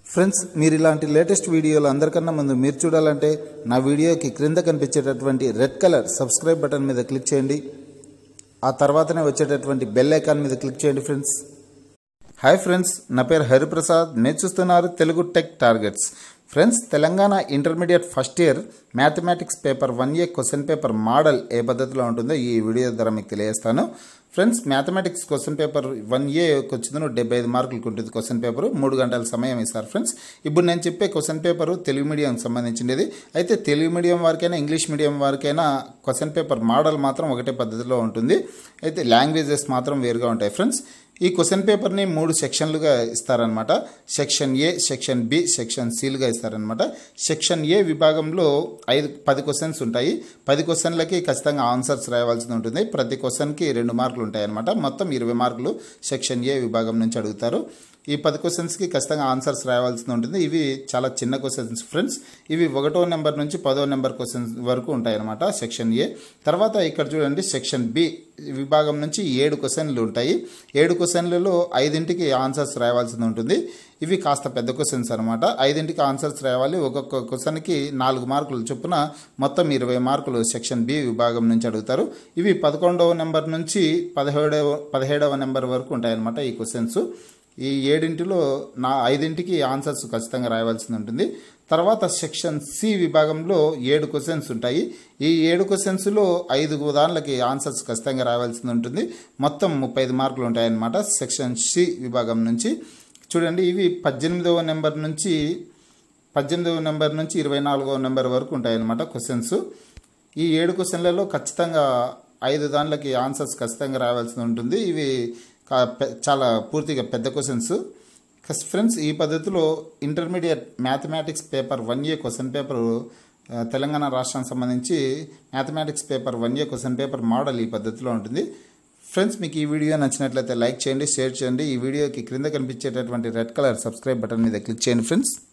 friends మీరు ఇలాంటి latest వీడియోలు అందరికన్నా ముందు మీరు చూడాలంటే నా వీడియోకి క్రింద కనిపించేటటువంటి రెడ్ కలర్ సబ్స్క్రైబ్ బటన్ మీద క్లిక్ చేయండి ఆ తర్వాతనే వచ్చేటటువంటి బెల్ ఐకాన్ మీద క్లిక్ చేయండి ఫ్రెండ్స్ హాయ్ ఫ్రెండ్స్ నా పేరు హరిప్రసాద్ మీరు చూస్తున్నారు Telugu tech targets friends Telangana intermediate first year mathematics paper one A question paper model ఏ పద్ధతిలో ఉంటుందో ఈ వీడియో ద్వారా మీకు తెలియజేస్తాను friends mathematics question paper one A వచ్చిందో డెబ్బై ఐదు మార్కులకు ఉంటుంది క్వశ్చన్ పేపర్ మూడు గంటల సమయం ఇస్తారు ఫ్రెండ్స్ ఇప్పుడు నేను చెప్పే క్వశ్చన్ పేపర్ తెలుగు మీడియంకి సంబంధించినది అయితే తెలుగు మీడియం వారికైనా ఇంగ్లీష్ మీడియం వారికైనా క్వశ్చన్ పేపర్ మోడల్ మాత్రం ఒకటే పద్ధతిలో ఉంటుంది అయితే లాంగ్వేజెస్ మాత్రం వేరుగా ఉంటాయి ఫ్రెండ్స్ ఈ క్వశ్చన్ పేపర్ని మూడు సెక్షన్లుగా ఇస్తారనమాట section A section B section సిలుగా ఇస్తారనమాట సెక్షన్ ఏ విభాగంలో ఐదు పది క్వశ్చన్స్ ఉంటాయి పది క్వశ్చన్లకి ఖచ్చితంగా ఆన్సర్స్ రాయవలసి ఉంటుంది ప్రతి క్వశ్చన్కి రెండు మార్కులు ఉంటాయి అనమాట మొత్తం ఇరవై మార్కులు సెక్షన్ ఏ విభాగం నుంచి అడుగుతారు ఈ పది క్వశ్చన్స్కి ఖచ్చితంగా ఆన్సర్స్ రాయవలసి ఉంటుంది ఇవి చాలా చిన్న క్వశ్చన్స్ ఫ్రెండ్స్ ఇవి ఒకటో నెంబర్ నుంచి పదో నెంబర్ క్వశ్చన్స్ వరకు ఉంటాయన్నమాట సెక్షన్ ఏ తర్వాత ఇక్కడ చూడండి సెక్షన్ బి విభాగం నుంచి ఏడు క్వశ్చన్లు ఉంటాయి ఏడు క్వశ్చన్లలో ఐదింటికి ఆన్సర్స్ రాయవలసి ఉంటుంది ఇవి కాస్త పెద్ద క్వశ్చన్స్ అనమాట ఐదింటికి ఆన్సర్స్ రాయాలి ఒక్కొక్క క్వశ్చన్కి నాలుగు మార్కులు చొప్పున మొత్తం ఇరవై మార్కులు సెక్షన్ బి విభాగం నుంచి అడుగుతారు ఇవి పదకొండవ నెంబర్ నుంచి పదిహేడవ పదిహేడవ నెంబర్ వరకు ఉంటాయన్నమాట ఈ క్వశ్చన్స్ ఈ ఏడింటిలో నా ఐదింటికి ఆన్సర్స్ ఖచ్చితంగా రాయవలసి ఉంటుంది తర్వాత సెక్షన్ సి విభాగంలో ఏడు క్వశ్చన్స్ ఉంటాయి ఈ ఏడు క్వశ్చన్స్లో ఐదు దానిలకి ఆన్సర్స్ ఖచ్చితంగా రాయవలసి ఉంటుంది మొత్తం ముప్పై ఐదు మార్కులు ఉంటాయన్నమాట సెక్షన్ సి విభాగం నుంచి చూడండి ఇవి పద్దెనిమిదవ నెంబర్ నుంచి పద్దెనిమిదవ నెంబర్ నుంచి ఇరవై నాలుగవ నెంబర్ వరకు ఉంటాయన్నమాట క్వశ్చన్స్ ఈ ఏడు క్వశ్చన్లలో ఖచ్చితంగా ఐదు దానిలకి ఆన్సర్స్ ఖచ్చితంగా రావాల్సి ఉంటుంది ఇవి చాలా పూర్తిగా పెద్ద క్వశ్చన్స్ ఫ్రెండ్స్ ఈ పద్ధతిలో intermediate mathematics paper one A question paper Telangana రాష్ట్రానికి సంబంధించి mathematics paper one A question paper model ఈ పద్ధతిలో ఉంటుంది ఫ్రెండ్స్ మీకు ఈ వీడియో నచ్చినట్లయితే లైక్ చేయండి షేర్ చేయండి ఈ వీడియోకి క్రింద కనిపించేటటువంటి రెడ్ కలర్ సబ్స్క్రైబ్ బటన్ మీద క్లిక్ చేయండి ఫ్రెండ్స్